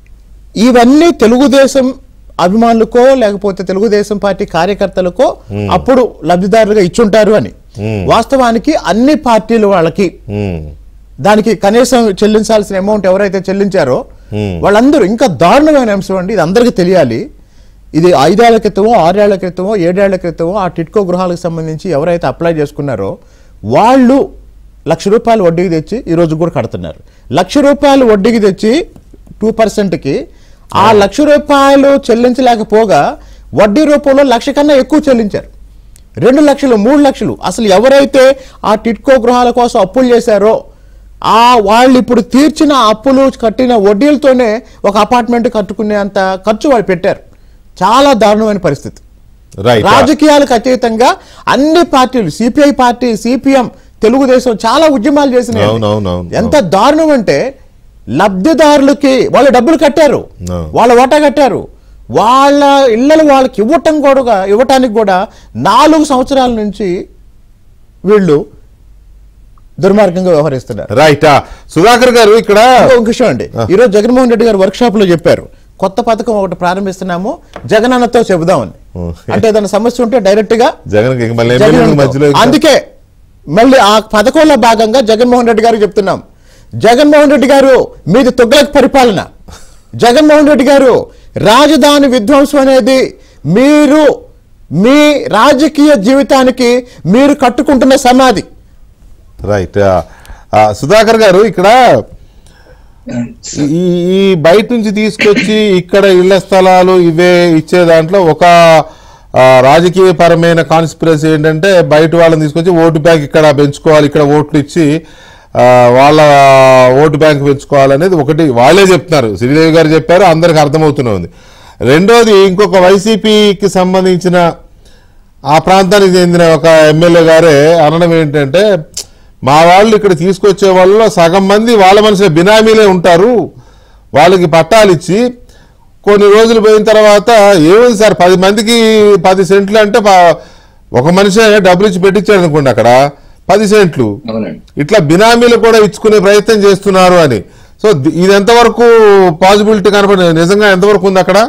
ఇవన్నీ తెలుగుదేశం అభిమానులకో లేకపోతే తెలుగుదేశం పార్టీ కార్యకర్తలకో అప్పుడు లబ్ధిదారులుగా ఇచ్చుంటారు అని Hmm. వాస్తవానికి అన్ని పార్టీలు వాళ్ళకి ఉమ్, దానికి కనీసం చెల్లించాల్సిన అమౌంట్ ఎవరైతే చెల్లించారో Hmm. వాళ్ళందరూ ఇంకా దారుణమైన అంశం అండి ఇది అందరికీ తెలియాలి ఇది ఐదేళ్ల క్రితమో ఆరేళ్ల క్రితమో ఏడేళ్ల క్రితమో ఆ టిట్కో గృహాలకు సంబంధించి ఎవరైతే అప్లై చేసుకున్నారో వాళ్ళు లక్ష రూపాయలు వడ్డీకి తెచ్చి ఈ రోజు కూడా కడుతున్నారు లక్ష రూపాయలు వడ్డీకి తెచ్చి టూ పర్సెంట్కి ఆ లక్ష రూపాయలు చెల్లించలేకపోగా వడ్డీ రూపంలో లక్ష కన్నా ఎక్కువ చెల్లించారు రెండు లక్షలు మూడు లక్షలు అసలు ఎవరైతే ఆ టిట్కో గృహాల కోసం అప్పులు చేశారో ఆ వాళ్ళు ఇప్పుడు తీర్చిన అప్పులు కట్టిన వడ్డీలతోనే ఒక అపార్ట్మెంట్ కట్టుకునేంత ఖర్చు వాళ్ళు పెట్టారు చాలా దారుణమైన పరిస్థితి రైట్ రాజకీయాలకు అతీతంగా అన్ని పార్టీలు సిపిఐ పార్టీ సిపిఎం తెలుగుదేశం చాలా ఉద్యమాలు చేసినాయి అవును, అవును, అవును, ఎంత దారుణం అంటే లబ్ధిదారులకి వాళ్ళు డబ్బులు కట్టారు అవును. వాళ్ళ ఓటా కట్టారు వాళ్ళ ఇళ్ళలు వాళ్ళకి ఇవ్వటం కూడా ఇవ్వటానికి కూడా నాలుగు సంవత్సరాల నుంచి వీళ్ళు దుర్మార్గంగా వ్యవహరిస్తున్నారు రైట్ ఆ, సుధాకర్ గారు ఇక్కడ ఇంకొక విషయం అండి ఈరోజు జగన్మోహన్ రెడ్డి గారు వర్క్ షాప్ లో చెప్పారు కొత్త పథకం ఒకటి ప్రారంభిస్తున్నాము జగనన్నతో చెబుదామని అంటే ఏదైనా సమస్య ఉంటే డైరెక్ట్ గా జగన్ కి మళ్ళీ జగన్ ఎమ్మెల్యేల అనుకో. మధ్యలో ఇంకా- అందుకే మళ్ళీ ఆ పథకంలో భాగంగా జగన్మోహన్ రెడ్డి గారికి చెప్తున్నాం జగన్మోహన్ రెడ్డి గారు మీది తుగ్గలక్ పరిపాలన జగన్మోహన్ రెడ్డి గారు రాజధాని విధ్వంసం అనేది మీరు మీ రాజకీయ జీవితానికి మీరు కట్టుకుంటున్న సమాధి రైట్ ఆ, ఆ, సుధాకర్ గారు ఇక్కడ ఈ ఈ బయట నుంచి తీసుకొచ్చి ఇక్కడ ఇళ్ల స్థలాలు ఇవే ఇచ్చే దాంట్లో ఒక ఆ, రాజకీయ పరమైన కాన్స్పిరసీ ఏంటంటే బయట వాళ్ళని తీసుకొచ్చి ఓటు బ్యాంక్ ఇక్కడ పెంచుకోవాలి ఇక్కడ ఓట్లు ఇచ్చి ఆ, వాళ్ళ ఓటు బ్యాంక్ పెంచుకోవాలనేది ఒకటి వాళ్ళే చెప్తున్నారు శ్రీదేవి గారు చెప్పారు అందరికి అర్థమవుతూనే ఉంది రెండోది ఇంకొక వైసీపీకి సంబంధించిన ఆ ప్రాంతానికి చెందిన ఒక ఎమ్మెల్యే గారే అనడం ఏంటంటే మా వాళ్ళు ఇక్కడ తీసుకొచ్చే వాళ్ళలో సగం మంది వాళ్ళ మనిషి బినామీలే ఉంటారు వాళ్ళకి పట్టాలు ఇచ్చి కొన్ని రోజులు పోయిన తర్వాత ఏముంది సార్ పది మందికి పది సెంట్లు అంటే పా- ఒక మనిషి డబ్బులు ఇచ్చి పెట్టించాడు అనుకోండి అక్కడ పది సెంట్లు అవునండి ఇట్లా బినామీలు కూడా ఇచ్చుకునే ప్రయత్నం చేస్తున్నారు అని సో ది- ఇది ఎంతవరకు పాసిబిలిటీ కనపడి నిజంగా ఎంతవరకు ఉంది అక్కడ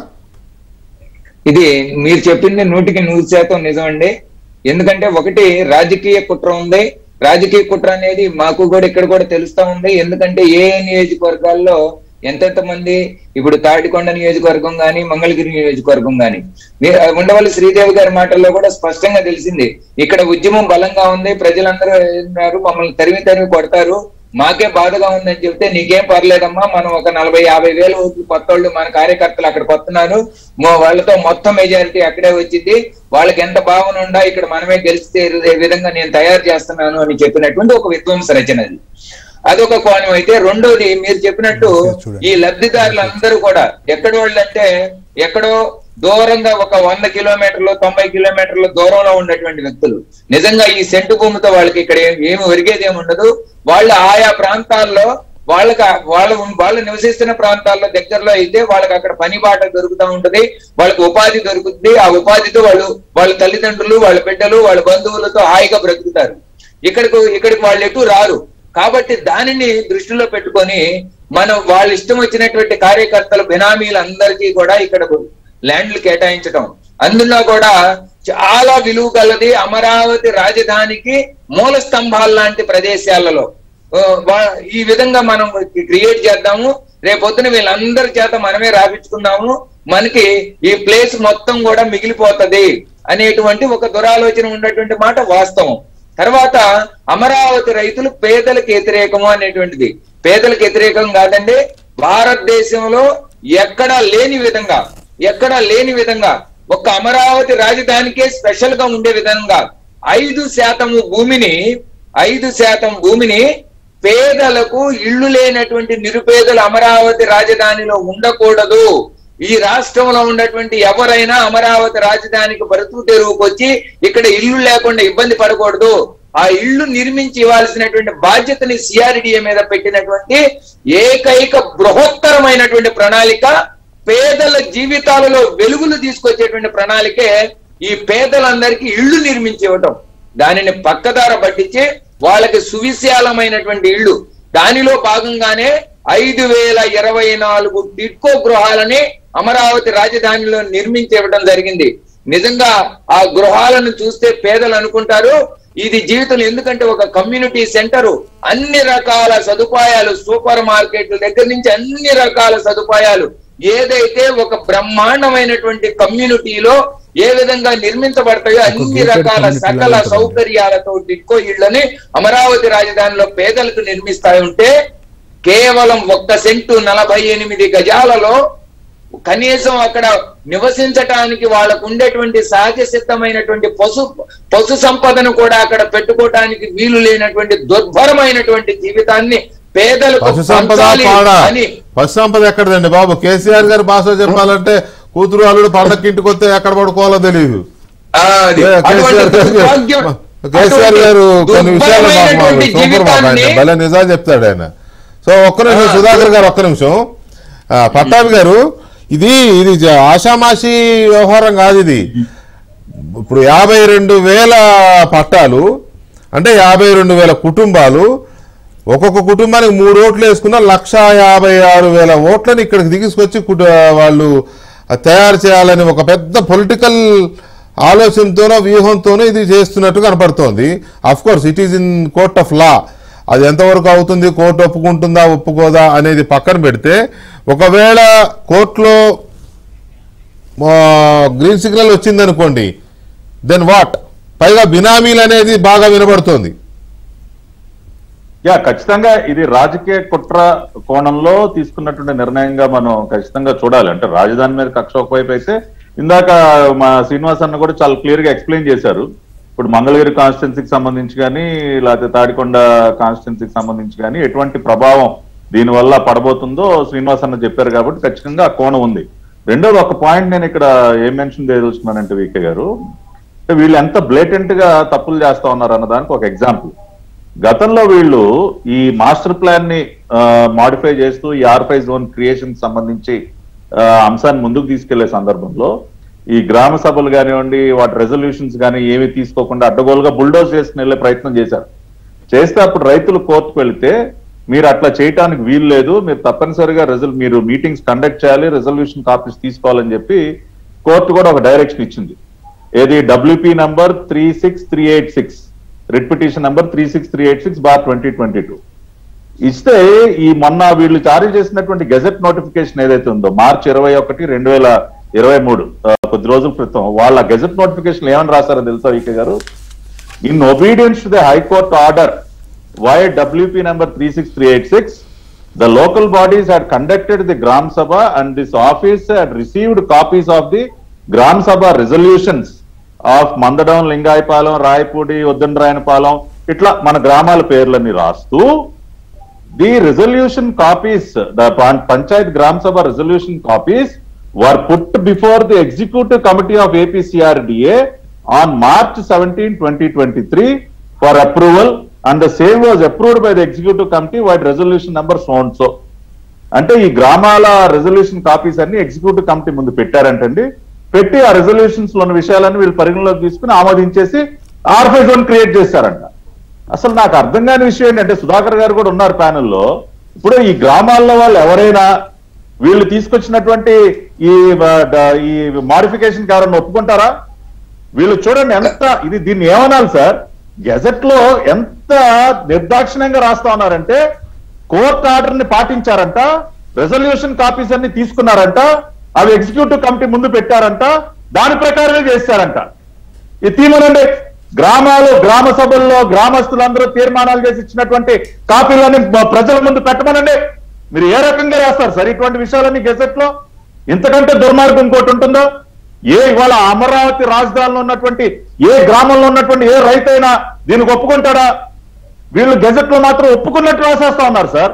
ఇది మీరు చెప్పింది నూటికి నూరు శాతం నిజం అండి ఎందుకంటే ఒకటి రాజకీయ కుట్ర ఉంది రాజకీయ కుట్ర అనేది మాకు కూడా ఇక్కడ కూడా తెలుస్తా ఉంది ఎందుకంటే ఏ ఏ నియోజకవర్గాల్లో ఎంతెంత మంది ఇప్పుడు తాటికొండ నియోజకవర్గం గాని మంగళగిరి నియోజకవర్గం గాని మీ- ఉండవల్లి శ్రీదేవి గారి మాటల్లో కూడా స్పష్టంగా తెలిసింది ఇక్కడ ఉద్యమం బలంగా ఉంది ప్రజలందరూ ఉన్నారు మమ్మల్ని తరిమి తరిమి కొడతారు మాకే బాధగా ఉందని చెప్తే నీకేం పర్లేదమ్మా మనం ఒక నలభై యాభై వేలు కొత్త వాళ్ళు మన కార్యకర్తలు అక్కడికి వస్తున్నారు మో- వాళ్ళతో మొత్తం మెజారిటీ అక్కడే వచ్చింది వాళ్ళకి ఎంత భావన ఉండా ఇక్కడ మనమే గెలిస్తే ఏ విధంగా నేను తయారు చేస్తున్నాను అని చెప్పినటువంటి ఒక విధ్వంస రచన అది అదొక కోణం అయితే రెండోది మీరు చెప్పినట్టు ఈ లబ్ధిదారులందరూ కూడా ఎక్కడ వాళ్ళు అంటే ఎక్కడో దూరంగా ఒక వంద కిలోమీటర్లు తొంభై కిలోమీటర్ల దూరంలో ఉన్నటువంటి వ్యక్తులు నిజంగా ఈ సెంటు భూమితో వాళ్ళకి ఇక్కడ ఏం- ఏమి ఒరిగేది ఏమి ఉండదు వాళ్ళు ఆయా ప్రాంతాల్లో వాళ్ళకి ఆ- వాళ్ళ వాళ్ళు నివసిస్తున్న ప్రాంతాల్లో దగ్గరలో అయితే వాళ్ళకి అక్కడ పని బాట దొరుకుతూ ఉంటది వాళ్ళకి ఉపాధి దొరుకుతుంది ఆ ఉపాధితో వాళ్ళు వాళ్ళ తల్లిదండ్రులు వాళ్ళ బిడ్డలు వాళ్ళ బంధువులతో హాయిగా బ్రతుకుతారు ఇక్కడికి ఇక్కడికి వాళ్ళు ఎటు రారు కాబట్టి దానిని దృష్టిలో పెట్టుకొని మనం వాళ్ళ ఇష్టం వచ్చినటువంటి కార్యకర్తల బినామీలందరికీ కూడా ఇక్కడ ల్యాండ్లు కేటాయించడం అందులో కూడా చాలా విలువ గలది అమరావతి రాజధానికి మూల స్తంభాలు లాంటి ప్రదేశాలలో ఆ, వా- ఈ విధంగా మనం క్రియేట్ చేద్దాము రేపొద్దున వీళ్ళందరి చేత మనమే రాపించుకుందాము మనకి ఈ ప్లేస్ మొత్తం కూడా మిగిలిపోతది అనేటువంటి ఒక దురాలోచన ఉన్నటువంటి మాట వాస్తవం తర్వాత అమరావతి రైతులు పేదలకు వ్యతిరేకము అనేటువంటిది పేదలకు వ్యతిరేకం కాదండి భారతదేశంలో ఎక్కడా లేని విధంగా ఎక్కడా లేని విధంగా ఒక అమరావతి రాజధానికే స్పెషల్ గా ఉండే విధంగా ఐదు శాతము భూమిని ఐదు శాతం భూమిని పేదలకు ఇళ్లు లేనటువంటి నిరుపేదలు అమరావతి రాజధానిలో ఉండకూడదు ఈ రాష్ట్రంలో ఉన్నటువంటి ఎవరైనా అమరావతి రాజధానికి బ్రతుకు తెరువుకు వచ్చి ఇక్కడ ఇల్లు లేకుండా ఇబ్బంది పడకూడదు ఆ ఇల్లు నిర్మించి ఇవ్వాల్సినటువంటి బాధ్యతని సిఆర్డిఏ మీద పెట్టినటువంటి ఏకైక బృహత్తరమైనటువంటి ప్రణాళిక పేదల జీవితాలలో వెలుగులు తీసుకొచ్చేటువంటి ప్రణాళికే ఈ పేదలందరికీ ఇళ్లు నిర్మించి ఇవ్వటం దానిని పక్కదార పట్టించి వాళ్ళకి సువిశాలమైనటువంటి ఇళ్ళు దానిలో భాగంగానే ఐదు వేల ఇరవై నాలుగు టిడ్కో గృహాలని అమరావతి రాజధానిలో నిర్మించి ఇవ్వడం జరిగింది నిజంగా ఆ గృహాలను చూస్తే పేదలు అనుకుంటారు ఇది జీవితం ఎందుకంటే ఒక కమ్యూనిటీ సెంటరు అన్ని రకాల సదుపాయాలు సూపర్ మార్కెట్ల దగ్గర నుంచి అన్ని రకాల సదుపాయాలు ఏదైతే ఒక బ్రహ్మాండమైనటువంటి కమ్యూనిటీలో ఏ విధంగా నిర్మించబడతాయో అన్ని gated రకాల community సకల లాగా ఉంటుంది. సౌకర్యాలతో టిక్కో ఇళ్లని అమరావతి రాజధానిలో పేదలకు నిర్మిస్తాయి ఉంటే కేవలం ఒక్క సెంటు నలభై ఎనిమిది గజాలలో కనీసం అక్కడ నివసించటానికి వాళ్ళకు ఉండేటువంటి సహజ సిద్ధమైనటువంటి పశు పశు సంపదను కూడా అక్కడ పెట్టుకోవటానికి వీలు లేనటువంటి దుర్భరమైనటువంటి జీవితాన్ని పేదలకు పశు సంపద పంచాలి పాడా అని పశు సంపద ఎక్కడదండి బాబు కేసీఆర్ గారి భాషలో చెప్పాలంటే కూతురు అల్లుడు పండక్కి ఇంటికి వస్తే ఎక్కడ పడుకోవాలో తెలియదు ఆ, అది. ఏ, అటువంటి కేసీఆర్ గారు దుర్భాగ్యం- కేసీఆర్ గారు కొన్ని విషయాలు మాకు- మాకు దుర్భరమైనటువంటి సూపర్ మాకు ఆయన జీవితాన్ని భలే నిజాలు చెప్తాడు ఆయన సో ఒక్క నిమిషం ఆ, సుధాకర్ గారు ఒక్క నిమిషం ఆ, పట్టాభి గారు ఇది ఇది జ- ఆషామాషి వ్యవహారం కాదు ఇది ఇప్పుడు యాభై రెండు వేల పట్టాలు అంటే యాభై రెండు వేల కుటుంబాలు ఒక్కొక్క కుటుంబానికి మూడు ఓట్లు వేసుకున్న లక్ష యాభై ఆరు వేల ఓట్లని ఇక్కడికి తీసుకొచ్చి కుట- వాళ్ళు తయారు చేయాలని ఒక పెద్ద పొలిటికల్ ఆలోచనతోనో వ్యూహంతోనో ఇది చేస్తున్నట్టు కనపడుతోంది of course it is in court of law అది ఎంతవరకు అవుతుంది కోర్టు ఒప్పుకుంటుందా ఒప్పుకోదా అనేది పక్కన పెడితే ఒకవేళ కోర్టులో గ్రీన్ సిగ్నల్ వచ్చింది అనుకోండి దెన్ వాట్ పైగా బినామీలు అనేది బాగా వినబడుతోంది యా ఖచ్చితంగా ఇది రాజకీయ కుట్ర కోణంలో తీసుకున్నటువంటి నిర్ణయంగా మనం ఖచ్చితంగా చూడాలి అంటే రాజధాని మీద కక్ష ఒకవైపు అయితే ఇందాక మా శ్రీనివాస్ అన్న కూడా చాలా క్లియర్ గా ఎక్స్ప్లెయిన్ చేశారు ఇప్పుడు మంగళగిరి కాన్స్టిట్యున్సీకి సంబంధించి కానీ లేకపోతే తాడికొండ కాన్స్టిట్యున్సీకి సంబంధించి కానీ ఎటువంటి ప్రభావం దీనివల్ల పడబోతుందో శ్రీనివాస్ అన్న చెప్పారు కాబట్టి ఖచ్చితంగా ఆ కోణం ఉంది రెండోది ఒక పాయింట్ నేను ఇక్కడ ఏం మెన్షన్ చేయదలుచుకున్నానంటే వికే గారు అంటే వీళ్ళు ఎంత బ్లేటెంట్ గా తప్పులు చేస్తా ఉన్నారు అన్న దానికి ఒక ఎగ్జాంపుల్ గతంలో వీళ్ళు ఈ మాస్టర్ ప్లాన్ ని మాడిఫై చేస్తూ ఈ ఆర్ఫై జోన్ క్రియేషన్ సంబంధించి ఆ, అంశాన్ని ముందుకు తీసుకెళ్లే సందర్భంలో ఈ గ్రామ సభలు కానివ్వండి వాటి రెజల్యూషన్స్ కానీ ఏమీ తీసుకోకుండా అడ్డగోలుగా బుల్డోజ్ చేసుకుని వెళ్ళే ప్రయత్నం చేశారు చేస్తే అప్పుడు రైతులు కోర్టుకు వెళితే మీరు అట్లా చేయటానికి వీలు లేదు మీరు తప్పనిసరిగా రిజల్ మీరు మీటింగ్స్ కండక్ట్ చేయాలి రెజల్యూషన్ కాపీస్ తీసుకోవాలని చెప్పి కోర్టు కూడా ఒక డైరెక్షన్ ఇచ్చింది ఏది WP number three six three eight six writ petition number three six three eight six bar twenty twenty two ఇస్తే ఈ మొన్న వీళ్ళు జారీ చేసినటువంటి గెజెట్ నోటిఫికేషన్ ఏదైతే ఉందో మార్చి ఇరవై ఒకటి రెండు వేల ఇరవై మూడు కొద్ది రోజుల క్రితం వాళ్ళ గెజెట్ నోటిఫికేషన్ ఏమని రాశారో తెలుసా వికే గారు in obedience to the high court order vide WP number three six three eight six the local bodies had conducted the gram sabha and this office had received copies of the gram sabha resolutions of Mandadam Lingayapalem Rayapudi Uddandarayanapalem ఇట్లా మన గ్రామాల పేర్లన్నీ రాస్తూ the resolution copies the panchayat gram sabha resolution copies were put before the executive committee of APCRDA on March seventeen twenty twenty three for approval and the same was approved by the executive committee vide resolution number soon so అంటే ఈ గ్రామాల resolution copies అన్ని executive committee ముందు పెట్టారంటండి పెట్టి ఆ resolutions లోని విషయాలన్నీ వీళ్ళు పరిగణలోకి తీసుకుని ఆమోదించేసి ఆర్ఫై జోన్ క్రియేట్ చేశారంట అసలు నాకు అర్థం కాని విషయం ఏంటంటే సుధాకర్ గారు కూడా ఉన్నారు ప్యానెల్లో ఇప్పుడు ఈ గ్రామాల్లో వాళ్ళు ఎవరైనా వీళ్ళు తీసుకొచ్చినటువంటి ఈ ఆ, డ- ఈ మాడిఫికేషన్ ఎవరైనా ఒప్పుకుంటారా వీళ్ళు చూడండి ఎంత ఇది దీన్ని ఏమనాలి సార్ గెజెట్ లో ఎంత నిర్దాక్షిణ్యంగా రాస్తా ఉన్నారంటే కోర్ట్ ఆర్డర్ ని పాటించారంట రెజల్యూషన్ కాపీస్ అన్ని తీసుకున్నారంట అవి ఎగ్జిక్యూటివ్ కమిటీ ముందు పెట్టారంట దాని ప్రకారమే చేశారంట ఇది తీమనండి గ్రామాలు గ్రామ సభల్లో గ్రామస్తులందరూ తీర్మానాలు చేసి ఇచ్చినటువంటి కాపీలని బ- ప్రజల ముందు పెట్టమనండి మీరు ఏ రకంగా రాస్తారు సార్ ఇటువంటి విషయాలన్నీ గెజెట్ లో ఇంతకంటే దుర్మార్గం ఇంకోటి ఉంటుందో ఏ ఇవాళ అమరావతి రాజధానిలో ఉన్నటువంటి ఏ గ్రామంలో ఉన్నటువంటి ఏ రైతైనా దీనికి ఒప్పుకుంటాడా వీళ్ళు గెజెట్ లో మాత్రం ఒప్పుకున్నట్టు రాసేస్తా ఉన్నారు సార్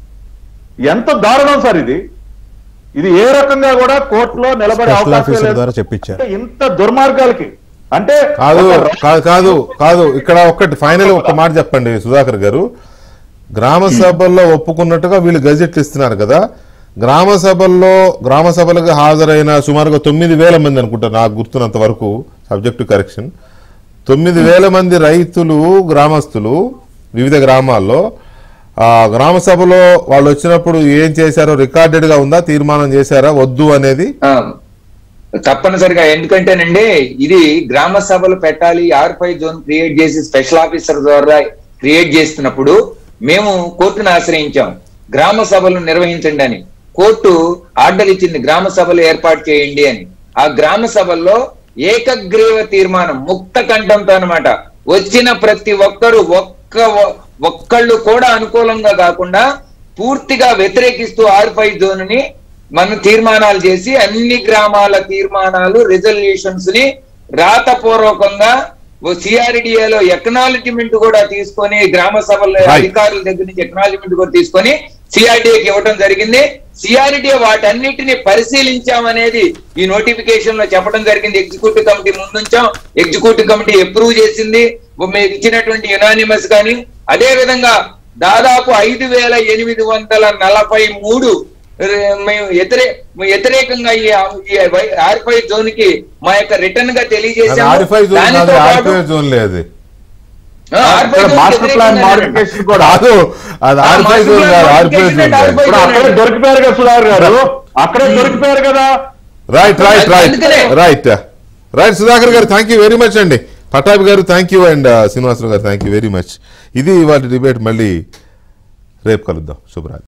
ఎంత దారుణం సార్ ఇది ఇది ఏ రకంగా కూడా కోర్టులో నిలబడే స్పెషల్ అవకాశం ఆఫీసర్ లేదు ద్వారా చెప్పించారు అంటే ఇంత దుర్మార్గాలకి అంటే కాదు ఒక ర- కాదు కాదు కాదు ఇక్కడ ఒక్కటి ఫైనల్ ఒక మాట చెప్పండి సుధాకర్ గారు గ్రామ సభల్లో ఒప్పుకున్నట్టుగా వీళ్ళు గజెట్లు ఇస్తున్నారు కదా గ్రామ సభల్లో గ్రామ సభలకు హాజరైన సుమారుగా తొమ్మిది వేల మంది అనుకుంటా నాకు గుర్తున్నంత వరకు సబ్జెక్టు కరెక్షన్ తొమ్మిది వేల మంది రైతులు గ్రామస్తులు వివిధ గ్రామాల్లో ఆ గ్రామ సభలో వాళ్ళు వచ్చినప్పుడు ఏం చేశారో రికార్డెడ్ గా ఉందా తీర్మానం చేశారా వద్దు అనేది ఆ, తప్పనిసరిగా ఎందుకంటేనండి ఇది గ్రామ సభలు పెట్టాలి ఆర్ ఫైవ్ జోన్ క్రియేట్ చేసి స్పెషల్ ఆఫీసర్ ద్వారా క్రియేట్ చేస్తున్నప్పుడు మేము కోర్టును ఆశ్రయించాం గ్రామ సభలు నిర్వహించండి అని కోర్టు ఆర్డర్ ఇచ్చింది గ్రామ సభలు ఏర్పాటు చేయండి అని ఆ గ్రామ సభల్లో ఏకగ్రీవ తీర్మానం ముక్త కంఠంతో అన్నమాట వచ్చిన ప్రతి ఒక్కరు ఒక్క ఒక్కళ్ళు కూడా అనుకూలంగా కాకుండా పూర్తిగా వ్యతిరేకిస్తూ ఆర్ ఫైవ్ జోన్ ని మనం తీర్మానాలు చేసి అన్ని గ్రామాల తీర్మానాలు రిజల్యూషన్స్ ని రాతపూర్వకంగా సిఆర్డిఏలో ఎక్నాలజ్మెంట్ కూడా తీసుకొని గ్రామ సభల Right. అధికారుల దగ్గర నుంచి ఎక్నాలజ్మెంట్ కూడా తీసుకొని సిఆర్డిఏకి ఇవ్వడం జరిగింది సిఆర్డిఏ వాటన్నిటిని పరిశీలించామనేది ఈ నోటిఫికేషన్ లో చెప్పడం జరిగింది ఎగ్జిక్యూటివ్ కమిటీ ముందుంచాం ఎగ్జిక్యూటివ్ కమిటీ అప్రూవ్ చేసింది మీరు ఇచ్చినటువంటి యునానిమస్ కానీ అదే విధంగా దాదాపు ఐదు వేల ఎనిమిది వందల నలభై మూడు మేము వ్యతిరే వ్యతిరేకంగా ఈ ఆర్ఫై జోన్ కి మా యొక్క రిటర్న్ గా అది తెలియజేసాము ఆర్ఫై జోన్ దానితో కాదు పాటు- ఆర్ఫై జోన్ లేదు ఆ, ఆర్ఫై ఇక్కడ జోన్ మాస్టర్ ప్లాన్ వ్యతిరేకంగానే మాడిఫికేషన్ కూడా కాదు అది ఆ, ఆర్ఫై మాస్టర్ జోన్ ప్లాన్ కాదు ఆర్ఫై modification జోన్ అంటే కాదు. ఆర్ఫై ఇప్పుడు అక్కడే దొరికిపోయారు కదా సుధాకర్ గారు అక్కడే దొరికిపోయారు కదా రైట్ రైట్ రైట్ అందుకనే. రైట్ రైట్ సుధాకర్ గారు థ్యాంక్ యూ వెరీ మచ్ అండి పటాబి గారు థ్యాంక్ యూ అండ్ శ్రీనివాసరావు గారు థ్యాంక్ యూ వెరీ మచ్ ఇది ఇవాళ డిబేట్ మళ్ళీ రేపు కలుద్దాం శుభరాత్రి